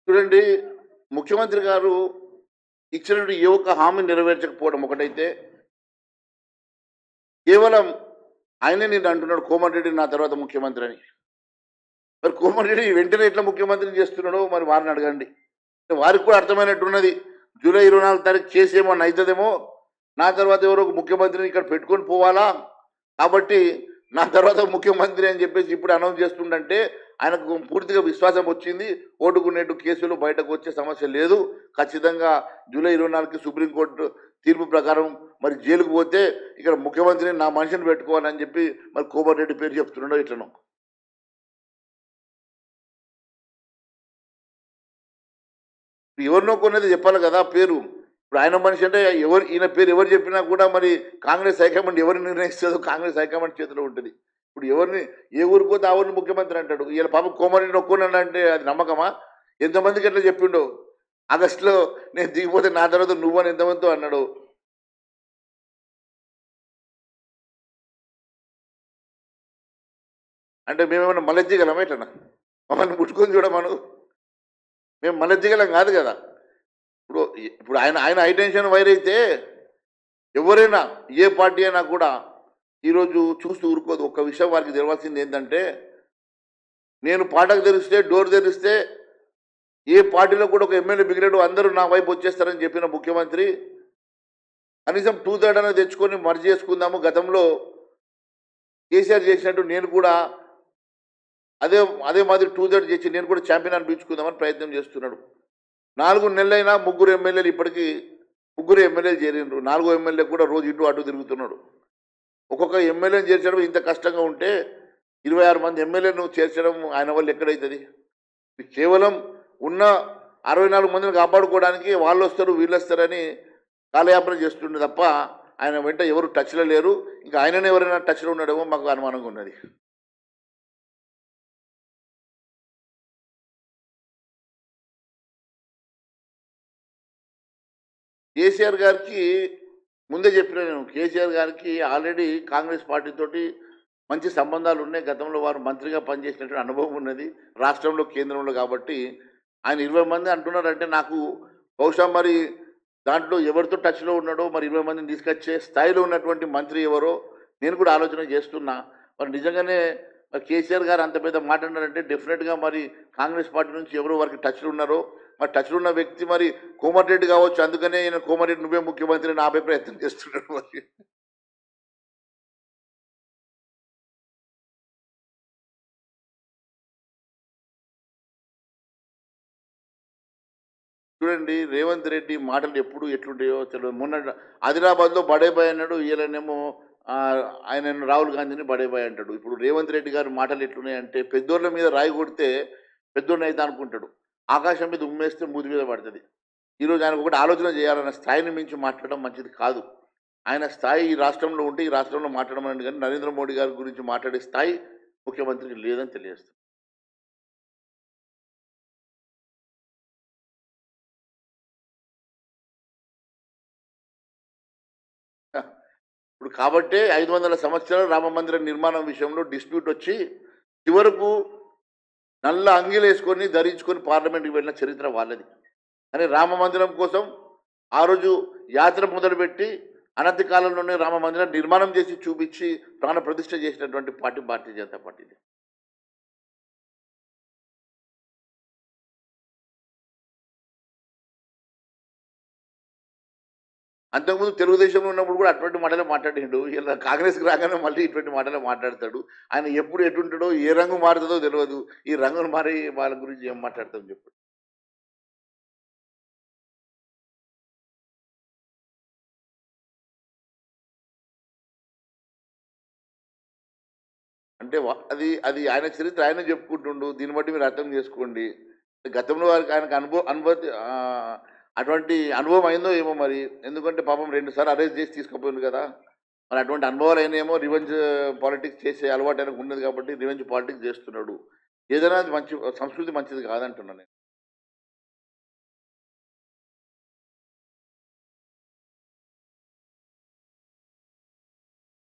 చూడండి ముఖ్యమంత్రి గారు ఇచ్చినటువంటి ఏ ఒక్క హామీ నెరవేర్చకపోవడం ఒకటైతే కేవలం ఆయనే నేను అంటున్నాడు కోమటిరెడ్డి నా తర్వాత ముఖ్యమంత్రి అని మరి కోమటిరెడ్డి వెంటనే ఎట్లా ముఖ్యమంత్రిని చేస్తున్నాడో మరి వారిని అడగండి వారికి కూడా అర్థమైనట్టున్నది జూలై ఇరవై నాలుగు తారీఖు చేసేమో అవుతుందేమో నా తర్వాత ఎవరో ఒక ముఖ్యమంత్రిని ఇక్కడ పెట్టుకొని పోవాలా కాబట్టి నా తర్వాత ముఖ్యమంత్రి అని చెప్పేసి ఇప్పుడు అనౌన్స్ చేస్తుండంటే ఆయనకు పూర్తిగా విశ్వాసం వచ్చింది ఓటుకునేటు కేసులు బయటకు వచ్చే సమస్య లేదు ఖచ్చితంగా జూలై ఇరవై నాలుగుకి సుప్రీంకోర్టు తీర్పు ప్రకారం మరి జైలుకు పోతే ఇక్కడ ముఖ్యమంత్రిని నా మనిషిని పెట్టుకోవాలని చెప్పి మరి కోమటిరెడ్డి పేరు చెప్తున్నాడో ఇట్లనో ఎవరినో కొన్నది చెప్పాలి కదా పేరు ఇప్పుడు ఆయన మనిషి అంటే ఎవరు ఈయన పేరు ఎవరు చెప్పినా కూడా మరి కాంగ్రెస్ హైకమాండ్ ఎవరు నిర్ణయిస్తుందో కాంగ్రెస్ హైకమాండ్ చేతిలో ఉంటుంది ఇప్పుడు ఎవరిని ఏ ఊరికి పోతే ఆ ఊరిని ముఖ్యమంత్రి అంటాడు ఈయన పాప కోమరెడ్డి ఒక్కున్నాడు అంటే అది నమ్మకమా ఎంతమందికి ఎట్లా చెప్పిండో ఆగస్టులో నేను దిగిపోతే నా తర్వాత నువ్వని ఎంతమందితో అన్నాడు అంటే మేమేమన్నా మలెజ్జగలమా ఎట్లనా మమ్మల్ని ముట్టుకొని చూడమను మేము మలెజ్జగలం కాదు కదా ఇప్పుడు ఇప్పుడు ఆయన ఆయన హైటెన్షన్ వైర్ అయితే ఎవరైనా ఏ పార్టీ అయినా కూడా ఈరోజు చూస్తూ ఊరుకోదు ఒక్క విషయం వారికి తెలవాల్సింది ఏంటంటే నేను పాటకు తెరిస్తే డోర్ తెరిస్తే ఏ పార్టీలో కూడా ఒక ఎమ్మెల్యే బిగినాడు అందరూ నా వైపు వచ్చేస్తారని చెప్పిన ముఖ్యమంత్రి కనీసం టూ థర్డ్ అనేది తెచ్చుకొని మర్జీ చేసుకుందాము గతంలో కేసీఆర్ చేసినట్టు నేను కూడా అదే అదే మాదిరి టూ థర్డ్ చేసి నేను కూడా ఛాంపియన్ అనిపించుకుందామని ప్రయత్నం చేస్తున్నాడు నాలుగు నెలలైనా ముగ్గురు ఎమ్మెల్యేలు ఇప్పటికీ ముగ్గురు ఎమ్మెల్యేలు చేరిండ్రు నాలుగో ఎమ్మెల్యే కూడా రోజు ఇటు అటు తిరుగుతున్నాడు ఒక్కొక్క ఎమ్మెల్యేని చేర్చడం ఇంత కష్టంగా ఉంటే ఇరవై ఆరు మంది ఎమ్మెల్యేను చేర్చడం ఆయన వల్ల ఎక్కడైతుంది ఇది కేవలం ఉన్న అరవై నాలుగు మందిని కాపాడుకోవడానికి వాళ్ళు వస్తారు వీళ్ళు వస్తారని కాలయాపన చేస్తుండే తప్ప ఆయన వెంట ఎవరు టచ్లో లేరు ఇంకా ఆయననే ఎవరైనా టచ్లో ఉన్నాడేమో మాకు అనుమానంగా ఉన్నది కేసీఆర్ గారికి ముందే చెప్పిన నేను కేసీఆర్ గారికి ఆల్రెడీ కాంగ్రెస్ పార్టీ తోటి మంచి సంబంధాలు ఉన్నాయి గతంలో వారు మంత్రిగా పనిచేసినటువంటి అనుభవం ఉన్నది రాష్ట్రంలో కేంద్రంలో కాబట్టి ఆయన ఇరవై మంది అంటున్నారంటే నాకు బహుశా మరి దాంట్లో ఎవరితో టచ్లో ఉన్నాడో మరి ఇరవై మందిని తీసుకొచ్చే స్థాయిలో ఉన్నటువంటి మంత్రి ఎవరో నేను కూడా ఆలోచన చేస్తున్నా మరి నిజంగానే మరి కేసీఆర్ గారు అంత పెద్ద మాట అన్నారంటే డెఫినెట్గా మరి కాంగ్రెస్ పార్టీ నుంచి ఎవరో వారికి టచ్లో ఉన్నారో మరి టచ్లో ఉన్న వ్యక్తి మరి కోమటిరెడ్డి కావచ్చు అందుకనే ఈయన కోమటిరెడ్డి నువ్వే ముఖ్యమంత్రి అని ఆపే ప్రయత్నం చేస్తున్నాడు మరి చూడండి రేవంత్ రెడ్డి మాటలు ఎప్పుడు ఎట్లుంటాయో తెలియదు మొన్న ఆదిలాబాద్లో బడేబాయ్ అన్నాడు ఈయననేమో ఆ, ఆయన రాహుల్ గాంధీని బడేబాయ్ అంటాడు ఇప్పుడు రేవంత్ రెడ్డి గారి మాటలు ఎట్లున్నాయంటే పెద్దోళ్ళ మీద రాయి కొడితే పెద్దోడిని అయితే అనుకుంటాడు ఆకాశం మీద ఉమ్మేస్తే మూతి మీద పడుతుంది ఈరోజు ఆయనకు ఒకటి ఆలోచన చేయాలన్న స్థాయిని మించి మాట్లాడడం మంచిది కాదు ఆయన స్థాయి ఈ రాష్ట్రంలో ఉంటే ఈ రాష్ట్రంలో మాట్లాడమని కానీ నరేంద్ర మోడీ గారి గురించి మాట్లాడే స్థాయి ముఖ్యమంత్రికి లేదని తెలియజేస్తాను ఇప్పుడు కాబట్టే ఐదు వందల సంవత్సరాల రామ మందిర నిర్మాణం విషయంలో డిస్ప్యూట్ వచ్చి చివరకు నల్ల అంగిలు వేసుకొని ధరించుకొని పార్లమెంట్కి వెళ్ళిన చరిత్ర వాళ్ళది కానీ రామ మందిరం కోసం ఆ రోజు యాత్ర మొదలుపెట్టి అనతి కాలంలోనే రామ మందిరం నిర్మాణం చేసి చూపించి ప్రాణ ప్రతిష్ఠ చేసినటువంటి పార్టీ భారతీయ జనతా పార్టీది అంతకుముందు తెలుగుదేశంలో ఉన్నప్పుడు కూడా అటువంటి మాటలే మాట్లాడిండు ఇలా కాంగ్రెస్కి రాగానే మళ్ళీ ఇటువంటి మాటలే మాట్లాడతాడు ఆయన ఎప్పుడు ఎటుంటాడో ఏ రంగు మారుతుందో తెలియదు ఈ రంగును మారి వాళ్ళ గురించి ఏం మాట్లాడతాం చెప్పు అంటే వా- అది అది ఆయన చరిత్ర ఆయన చెప్పుకుంటుండు దీన్ని బట్టి మీరు అర్థం చేసుకోండి గతంలో వారికి ఆయనకు అనుభవం అనుభూతి ఆ, అటువంటి అనుభవం అయిందో ఏమో మరి ఎందుకంటే పాపం రెండు సార్లు అరెస్ట్ చేసి తీసుకుపోయింది కదా మరి అటువంటి అనుభవాలు అయినేమో రివెంజ్ పాలిటిక్స్ చేసే అలవాటు ఆయనకు ఉన్నది కాబట్టి రివెంజ్ పాలిటిక్స్ చేస్తున్నాడు ఏదైనా అది మంచి సంస్కృతి మంచిది కాదంటున్నాను నేను